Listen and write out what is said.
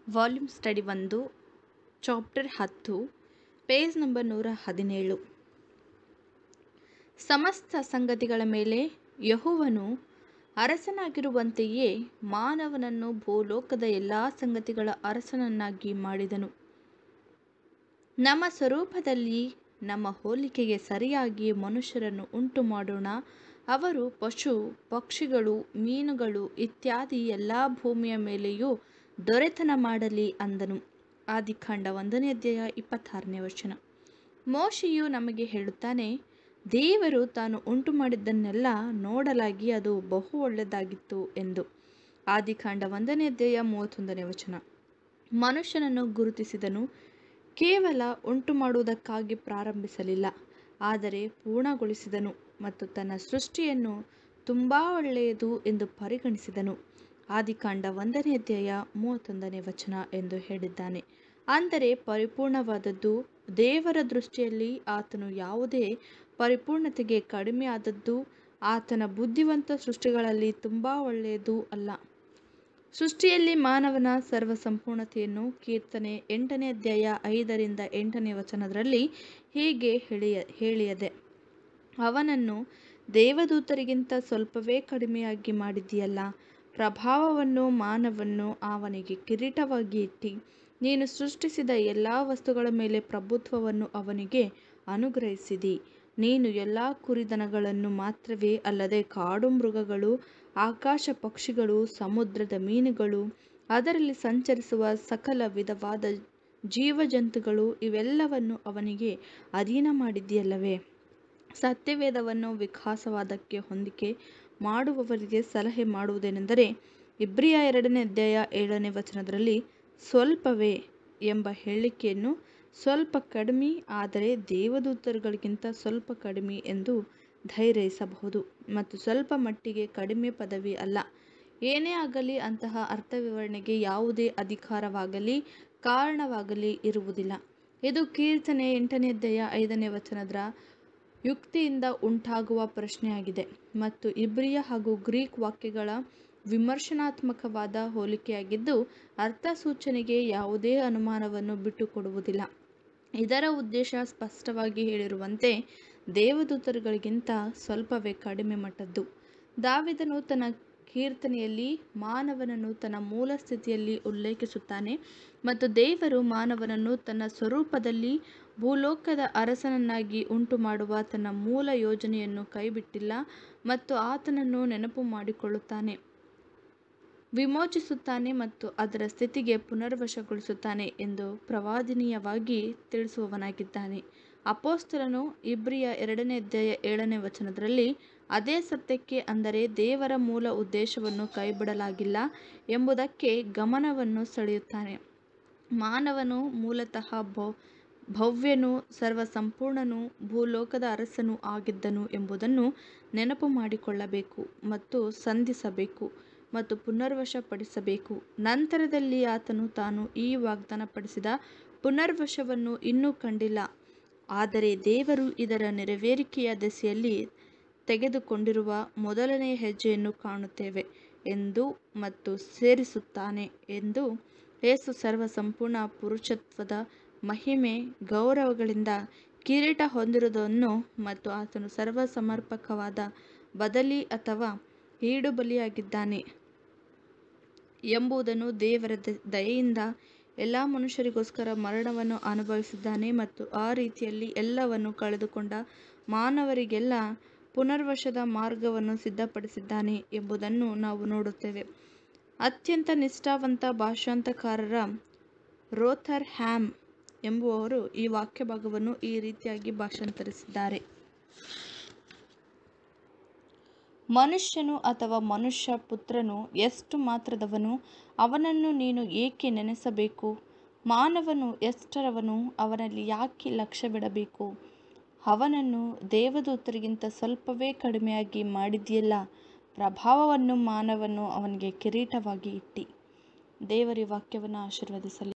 volume study ಒಂದು chapter ಹತ್ತು page number ನೂರ ಹದಿನೇಳು ಸಮಸ್ತ ಸಂಗತಿಗಳ ಮೇಲೆ ಯೆಹೋವನು ಅರಸನಾಗಿರುವಂತೆಯೇ ಮಾನವನನ್ನು ಭೂಲೋಕದ ಎಲ್ಲ ಸಂಗತಿಗಳ ಅರಸನನ್ನಾಗಿ ಮಾಡಿದನು ನಮ್ಮ ಸ್ವರೂಪದಲ್ಲಿ ನಮ್ಮ ಹೋಲಿಕೆಗೆ ಸರಿಯಾಗಿ ಮನುಷ್ಯರನ್ನು ಉಂಟು ಮಾಡೋಣ ಅವರು ಪಶು ಪಕ್ಷಿಗಳು ಮೀನುಗಳು ಇತ್ಯಾದಿ ಎಲ್ಲ ಭೂಮಿಯ ಮೇಲೆಯೂ ದೊರೆತನ ಮಾಡಲಿ ಅಂದನು ಆದಿಕಾಂಡ ಒಂದನೇ ಅಧ್ಯಾಯ ಇಪ್ಪತ್ತಾರನೇ ವಚನ ಮೋಶೆಯು ನಮಗೆ ಹೇಳುತ್ತಾನೆ ದೇವರು ತಾನು ಉಂಟು ಮಾಡಿದ್ದನ್ನೆಲ್ಲ ನೋಡಲಾಗಿ ಅದು ಬಹು ಒಳ್ಳೆಯದಾಗಿತ್ತು ಎಂದು ಆದಿಕಾಂಡ ಒಂದನೇ ಅಧ್ಯಾಯ ಮೂವತ್ತೊಂದನೇ ವಚನ ಮನುಷ್ಯನನ್ನು ಗುರುತಿಸಿದನು ಕೇವಲ ಉಂಟು ಮಾಡುವುದಕ್ಕಾಗಿ ಪ್ರಾರಂಭಿಸಲಿಲ್ಲ ಆದರೆ ಪೂರ್ಣಗೊಳಿಸಿದನು ಮತ್ತು ತನ್ನ ಸೃಷ್ಟಿಯನ್ನು ತುಂಬ ಒಳ್ಳೆಯದು ಎಂದು ಪರಿಗಣಿಸಿದನು ಆದಿಕಾಂಡ ಒಂದನೇ ಅಧ್ಯಾಯ ಮೂವತ್ತೊಂದನೇ ವಚನ ಎಂದು ಹೇಳಿದ್ದಾನೆ ಅಂದರೆ ಪರಿಪೂರ್ಣವಾದದ್ದು ದೇವರ ದೃಷ್ಟಿಯಲ್ಲಿ ಆತನು ಯಾವುದೇ ಪರಿಪೂರ್ಣತೆಗೆ ಕಡಿಮೆ ಆದದ್ದು ಆತನ ಬುದ್ಧಿವಂತ ಸೃಷ್ಟಿಗಳಲ್ಲಿ ತುಂಬ ಒಳ್ಳೆಯದು ಅಲ್ಲ ಸೃಷ್ಟಿಯಲ್ಲಿ ಮಾನವನ ಸರ್ವ ಸಂಪೂರ್ಣತೆಯನ್ನು ಕೀರ್ತನೆ ಎಂಟನೇ ಅಧ್ಯಾಯ ಐದರಿಂದ ಎಂಟನೇ ವಚನದಲ್ಲಿ ಹೀಗೆ ಹೇಳಿಯ ಹೇಳಿಯದೆ ಅವನನ್ನು ದೇವದೂತರಿಗಿಂತ ಸ್ವಲ್ಪವೇ ಕಡಿಮೆಯಾಗಿ ಮಾಡಿದೆಯಲ್ಲ ಪ್ರಭಾವವನ್ನು ಮಾನವನ್ನು ಅವನಿಗೆ ಕಿರೀಟವಾಗಿ ಇಟ್ಟಿ ನೀನು ಸೃಷ್ಟಿಸಿದ ಎಲ್ಲ ವಸ್ತುಗಳ ಮೇಲೆ ಪ್ರಭುತ್ವವನ್ನು ಅವನಿಗೆ ಅನುಗ್ರಹಿಸಿದಿ ನೀನು ಎಲ್ಲ ಕುರಿದನಗಳನ್ನು ಮಾತ್ರವೇ ಅಲ್ಲದೆ ಕಾಡು ಮೃಗಗಳು ಆಕಾಶ ಪಕ್ಷಿಗಳು ಸಮುದ್ರದ ಮೀನುಗಳು ಅದರಲ್ಲಿ ಸಂಚರಿಸುವ ಸಕಲ ವಿಧವಾದ ಜೀವಜಂತುಗಳು ಇವೆಲ್ಲವನ್ನು ಅವನಿಗೆ ಅಧೀನ ಮಾಡಿದ್ದೀಯಲ್ಲವೇ ಸತ್ಯವೇದವನ್ನು ವಿಕಾಸವಾದಕ್ಕೆ ಹೊಂದಿಕೆ ಮಾಡುವವರಿಗೆ ಸಲಹೆ ಮಾಡುವುದೇನೆಂದರೆ ಇಬ್ರಿಯ ಎರಡನೇ ಅಧ್ಯಾಯ ಏಳನೇ ವಚನದಲ್ಲಿ ಸ್ವಲ್ಪವೇ ಎಂಬ ಹೇಳಿಕೆಯನ್ನು ಸ್ವಲ್ಪ ಕಡಿಮೆ ಆದರೆ ದೇವದೂತರುಗಳಿಗಿಂತ ಸ್ವಲ್ಪ ಕಡಿಮೆ ಎಂದು ಧೈರ್ಯಿಸಬಹುದು ಮತ್ತು ಸ್ವಲ್ಪ ಮಟ್ಟಿಗೆ ಕಡಿಮೆ ಪದವಿ ಅಲ್ಲ ಏನೇ ಆಗಲಿ ಅಂತಹ ಅರ್ಥ ವಿವರಣೆಗೆ ಯಾವುದೇ ಅಧಿಕಾರವಾಗಲಿ ಕಾರಣವಾಗಲಿ ಇರುವುದಿಲ್ಲ ಇದು ಕೀರ್ತನೆ ಎಂಟನೇ ಅಧ್ಯಾಯ ಐದನೇ ವಚನದ ಯುಕ್ತಿಯಿಂದ ಉಂಟಾಗುವ ಪ್ರಶ್ನೆಯಾಗಿದೆ ಮತ್ತು ಇಬ್ರಿಯ ಹಾಗೂ ಗ್ರೀಕ್ ವಾಕ್ಯಗಳ ವಿಮರ್ಶನಾತ್ಮಕವಾದ ಹೋಲಿಕೆಯಾಗಿದ್ದು ಅರ್ಥ ಸೂಚನೆಗೆ ಯಾವುದೇ ಅನುಮಾನವನ್ನು ಬಿಟ್ಟುಕೊಡುವುದಿಲ್ಲ ಇದರ ಉದ್ದೇಶ ಸ್ಪಷ್ಟವಾಗಿ ಹೇಳಿರುವಂತೆ ದೇವದೂತರುಗಳಿಗಿಂತ ಸ್ವಲ್ಪವೇ ಕಡಿಮೆ ಮಟ್ಟದ್ದು ದಾವಿದನು ತನ್ನ ಕೀರ್ತನೆಯಲ್ಲಿ ಮಾನವನನ್ನು ತನ್ನ ಮೂಲ ಸ್ಥಿತಿಯಲ್ಲಿ ಉಲ್ಲೇಖಿಸುತ್ತಾನೆ ಮತ್ತು ದೇವರು ಮಾನವನನ್ನು ತನ್ನ ಸ್ವರೂಪದಲ್ಲಿ ಭೂಲೋಕದ ಅರಸನನ್ನಾಗಿ ಉಂಟು ಮಾಡುವ ತನ್ನ ಮೂಲ ಯೋಜನೆಯನ್ನು ಕೈಬಿಟ್ಟಿಲ್ಲ ಮತ್ತು ಆತನನ್ನು ನೆನಪು ಮಾಡಿಕೊಳ್ಳುತ್ತಾನೆ ವಿಮೋಚಿಸುತ್ತಾನೆ ಮತ್ತು ಅದರ ಸ್ಥಿತಿಗೆ ಪುನರ್ವಶಗೊಳಿಸುತ್ತಾನೆ ಎಂದು ಪ್ರವಾದನೀಯವಾಗಿ ತಿಳಿಸುವವನಾಗಿದ್ದಾನೆ ಅಪೋಸ್ತಲನು ಇಬ್ರಿಯ ಎರಡನೇ ಅಧ್ಯಾಯ ಏಳನೇ ವಚನದಲ್ಲಿ ಅದೇ ಸತ್ಯಕ್ಕೆ ಅಂದರೆ ದೇವರ ಮೂಲ ಉದ್ದೇಶವನ್ನು ಕೈಬಿಡಲಾಗಿಲ್ಲ ಎಂಬುದಕ್ಕೆ ಗಮನವನ್ನು ಸೆಳೆಯುತ್ತಾನೆ ಮಾನವನು ಮೂಲತಃ ಭೌ ಭವ್ಯನೂ ಸರ್ವಸಂಪೂರ್ಣನೂ ಭೂಲೋಕದ ಅರಸನೂ ಆಗಿದ್ದನು ಎಂಬುದನ್ನು ನೆನಪು ಮಾಡಿಕೊಳ್ಳಬೇಕು ಮತ್ತು ಸಂಧಿಸಬೇಕು ಮತ್ತು ಪುನರ್ವಶಪಡಿಸಬೇಕು ನಂತರದಲ್ಲಿ ಆತನು ತಾನು ಈ ವಾಗ್ದಾನಪಡಿಸಿದ ಪುನರ್ವಶವನ್ನು ಇನ್ನೂ ಕಂಡಿಲ್ಲ ಆದರೆ ದೇವರು ಇದರ ನೆರವೇರಿಕೆಯ ದೆಸೆಯಲ್ಲಿ ತೆಗೆದುಕೊಂಡಿರುವ ಮೊದಲನೇ ಹೆಜ್ಜೆಯನ್ನು ಕಾಣುತ್ತೇವೆ ಎಂದು ಮತ್ತು ಸೇರಿಸುತ್ತಾನೆ ಎಂದು ಯೇಸು ಸರ್ವ ಸಂಪೂರ್ಣ ಪುರುಷತ್ವದ ಮಹಿಮೆ ಗೌರವಗಳಿಂದ ಕಿರೀಟ ಹೊಂದಿರುವುದನ್ನು ಮತ್ತು ಆತನು ಸರ್ವ ಸಮರ್ಪಕವಾದ ಬದಲಿ ಅಥವಾ ಈಡು ಬಲಿಯಾಗಿದ್ದಾನೆ ಎಂಬುದನ್ನು ದೇವರ ದಯೆಯಿಂದ ಎಲ್ಲ ಮನುಷ್ಯರಿಗೋಸ್ಕರ ಮರಣವನ್ನು ಅನುಭವಿಸಿದ್ದಾನೆ ಮತ್ತು ಆ ರೀತಿಯಲ್ಲಿ ಎಲ್ಲವನ್ನು ಕಳೆದುಕೊಂಡ ಮಾನವರಿಗೆಲ್ಲ ಪುನರ್ವಶದ ಮಾರ್ಗವನ್ನು ಸಿದ್ಧಪಡಿಸಿದ್ದಾನೆ ಎಂಬುದನ್ನು ನಾವು ನೋಡುತ್ತೇವೆ ಅತ್ಯಂತ ನಿಷ್ಠಾವಂತ ಭಾಷಾಂತರಕಾರ ರೋಥರ್ ಹ್ಯಾಮ್ ಎಂಬುವವರು ಈ ವಾಕ್ಯ ಭಾಗವನ್ನು ಈ ರೀತಿಯಾಗಿ ಭಾಷಾಂತರಿಸಿದ್ದಾರೆ ಮನುಷ್ಯನು ಅಥವಾ ಮನುಷ್ಯ ಪುತ್ರನು ಎಷ್ಟು ಮಾತ್ರದವನು ಅವನನ್ನು ನೀನು ಏಕೆ ನೆನೆಸಬೇಕು ಮಾನವನು ಎಷ್ಟರವನು ಅವನಲ್ಲಿ ಯಾಕೆ ಲಕ್ಷ್ಯವಿಡಬೇಕು ಅವನನ್ನು ದೇವದೂತರಿಗಿಂತ ಸ್ವಲ್ಪವೇ ಕಡಿಮೆಯಾಗಿ ಮಾಡಿದೆಯಲ್ಲ ಪ್ರಭಾವವನ್ನು ಮಾನವನ್ನು ಅವನಿಗೆ ಕಿರೀಟವಾಗಿ ಇಟ್ಟಿ ದೇವರ ವಾಕ್ಯವನ್ನು ಆಶೀರ್ವದಿಸಲಿ